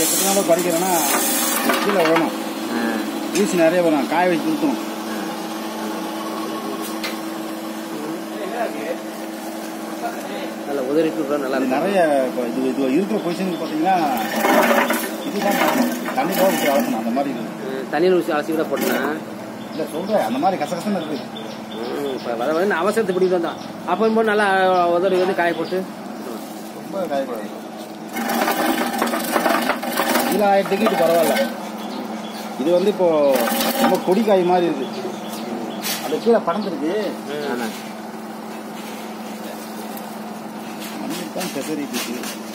எத்தனை நாள் பறிக்கிறேன்னா கீழே விழணும் ஆ. ஊசி நிறைய வரும் காய வச்சு கொடுத்தணும் நல்லா உதறிட்டு விட்டா நல்லா அது இருக்கும் நிறைய இப்போ இது இது இருக்கிற பொசிஷனுக்கு பார்த்தீங்கன்னா இதுதான் தண்ணி தான் ஊற்றி வளர்க்கணும் அந்த மாதிரி இருக்குது ம், தண்ணியில் ஊசி அலசி கூட போட்டேன்னா இல்லை சொல்கிறேன் அந்த மாதிரி கசகசன்னு இருக்குது இப்போ வர வர அவசரத்தை பிடிக்கிட்டு வந்தான் அப்போ போது நல்லா உதறி வந்து காய போட்டு ரொம்ப காயக்கூடாது கீழே ஆயிரத்துக்கு இது பரவாயில்ல இது வந்து இப்போ ரொம்ப கொடி காய் மாதிரி இருக்கு அது கீழே படந்துருக்கு ஆமாம் மண்ணுக்கு தான் செசரிட்டு இருக்கு